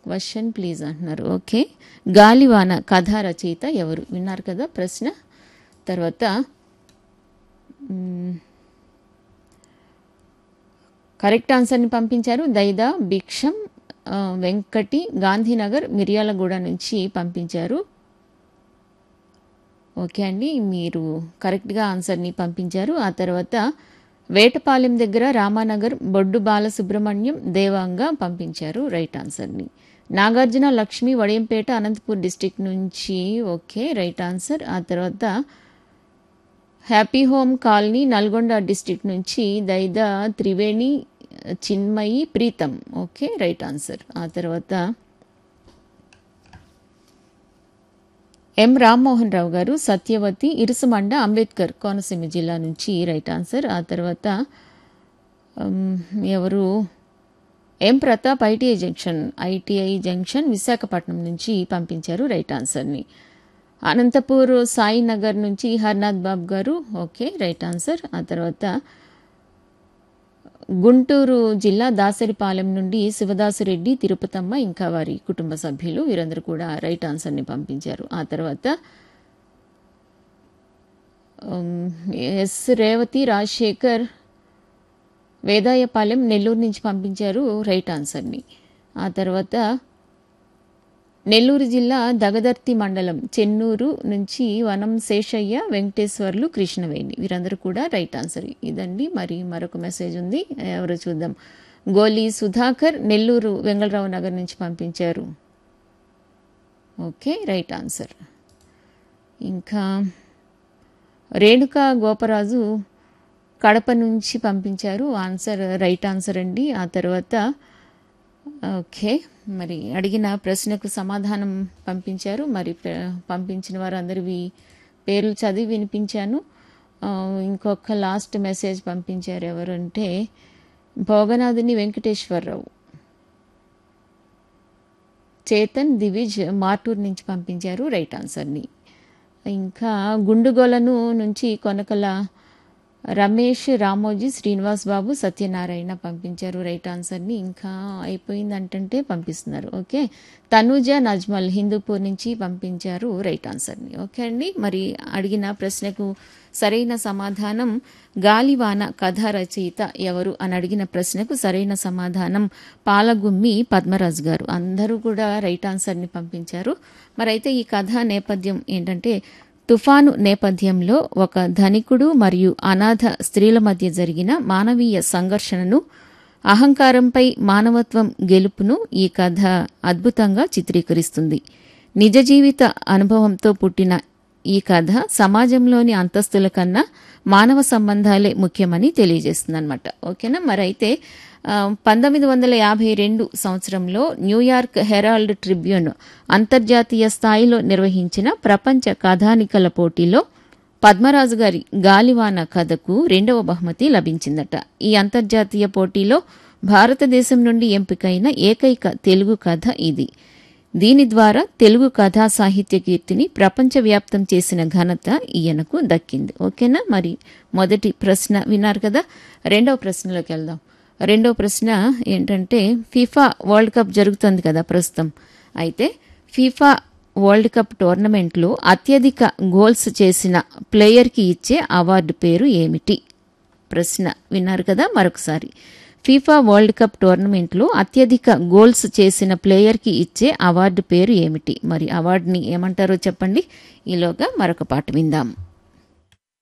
question please అంటున్నారు okay గాలివాన కథ రచయిత ఎవరు విన్నారు కదా ప్రశ్న తర్వాత మ్, కరెక్ట్ ఆన్సర్ని పంపించారు దైదా భిక్షం ఆ, వెంకటి గాంధీనగర్ మిర్యాలగూడ నుంచి పంపించారు ఓకే అండి మీరు కరెక్ట్గా ఆన్సర్ని పంపించారు ఆ తర్వాత వేటపాలెం దగ్గర రామానగర్ బొడ్డు బాలసుబ్రహ్మణ్యం దేవాంగా పంపించారు రైట్ ఆన్సర్ని నాగార్జున లక్ష్మి వడియంపేట అనంతపూర్ డిస్టిక్ నుంచి ఓకే రైట్ ఆన్సర్ ఆ తర్వాత happy home colony Nalgonda district నుంచి Daida Triveni Chinmayi Preetham okay right answer ఆ తర్వాత ఎం రామ్మోహన్ రావు గారు సత్యవతి ఇరుసుమండ అంబేద్కర్ కోనసీమ జిల్లా నుంచి రైట్ ఆన్సర్ ఆ తర్వాత ఉమ్, ఎవరు M Pratap ITI junction ITI junction Visakhapatnam నుంచి పంపించారు రైట్ ఆన్సర్ని అనంతపూర్ సాయి నగర్ నుంచి హర్నాథ్ బాబు గారు ఓకే రైట్ ఆన్సర్ ఆ తర్వాత గుంటూరు జిల్లా దాసరిపాలెం నుండి శివదాసురెడ్డి తిరుపతమ్మ ఇంకా వారి కుటుంబ సభ్యులు వీరందరూ కూడా రైట్ ఆన్సర్ని పంపించారు ఆ తర్వాత ఉమ్, ఎస్ రేవతి రాజశేఖర్ వేదాయపాలెం నెల్లూరు నుంచి పంపించారు రైట్ ఆన్సర్ని ఆ తర్వాత నెల్లూరు జిల్లా దగదర్తి మండలం చెన్నూరు నుంచి వనం శేషయ్య వెంకటేశ్వర్లు కృష్ణవేణి వీరందరూ కూడా రైట్ ఆన్సర్ ఇదండి మరి మరొక మెసేజ్ ఉంది ఎవరో చూద్దాం గోలి సుధాకర్ నెల్లూరు వెంగళరావు నగర్ నుంచి పంపించారు ఓకే రైట్ ఆన్సర్ ఇంకా రేణుక గోపరాజు కడప నుంచి పంపించారు ఆన్సర్ రైట్ ఆన్సర్ అండి ఆ తర్వాత ఓకే మరి అడిగిన ప్రశ్నకు సమాధానం పంపించారు మరి ప్ర- పంపించిన వారందరివి పేర్లు చదివి వినిపించాను ఆ, ఇంకొక లాస్ట్ మెసేజ్ పంపించారు ఎవరంటే భోగనాథుని వెంకటేశ్వరరావు చేతన్ దివిజ్ మార్టూర్ నుంచి పంపించారు రైట్ ఆన్సర్ని ఇంకా గుండుగోలను నుంచి కొనకల రమేష్ రామోజీ శ్రీనివాస్ బాబు సత్యనారాయణ పంపించారు రైట్ ఆన్సర్ని ఇంకా అయిపోయిందంటే పంపిస్తున్నారు ఓకే తనూజ నజ్మల్ హిందూపూర్ నుంచి పంపించారు రైట్ ఆన్సర్ని ఓకే అండి మరి అడిగిన ప్రశ్నకు సరైన సమాధానం గాలివాన కథ రచయిత ఎవరు అని అడిగిన ప్రశ్నకు సరైన సమాధానం పాలగుమ్మి పద్మరాజు గారు అందరూ కూడా రైట్ ఆన్సర్ని పంపించారు మరైతే ఈ కథ నేపథ్యం ఏంటంటే తుఫాను నేపథ్యంలో ఒక ధనికుడు మరియు అనాథ స్త్రీల మధ్య జరిగిన మానవీయ సంఘర్షణను అహంకారంపై మానవత్వం గెలుపును ఈ కథ అద్భుతంగా చిత్రీకరిస్తుంది నిజ జీవిత అనుభవంతో పుట్టిన ఈ కథ సమాజంలోని అంతస్తుల కన్నా మానవ సంబంధాలే ముఖ్యమని తెలియజేస్తుందన్నమాట ఓకేనా మరైతే ఆ, పంతొమ్మిది వందల యాభై రెండు సంవత్సరంలో న్యూయార్క్ హెరాల్డ్ ట్రిబ్యూన్ అంతర్జాతీయ స్థాయిలో నిర్వహించిన ప్రపంచ కథానికల పోటీలో పద్మరాజు గారి గాలివాన కథకు రెండవ బహుమతి లభించిందట ఈ అంతర్జాతీయ పోటీలో భారతదేశం నుండి ఎంపికైన ఏకైక తెలుగు కథ ఇది దీని ద్వారా తెలుగు కథా సాహిత్య కీర్తిని ప్రపంచవ్యాప్తం చేసిన ఘనత ఈయనకు దక్కింది ఓకేనా మరి మొదటి ప్రశ్న విన్నారు కదా రెండవ ప్రశ్నలోకి వెళ్దాం రెండవ ప్రశ్న ఏంటంటే ఫిఫా వరల్డ్ కప్ జరుగుతుంది కదా ప్రస్తుతం అయితే ఫిఫా వరల్డ్ కప్ టోర్నమెంట్లో అత్యధిక గోల్స్ చేసిన ప్లేయర్కి ఇచ్చే అవార్డు పేరు ఏమిటి ప్రశ్న విన్నారు కదా మరొకసారి ఫీఫా వరల్డ్ కప్ టోర్నమెంట్లో అత్యధిక గోల్స్ చేసిన ప్లేయర్కి ఇచ్చే అవార్డు పేరు ఏమిటి మరి అవార్డుని ఏమంటారో చెప్పండి ఈలోగా మరొక పాట విందాం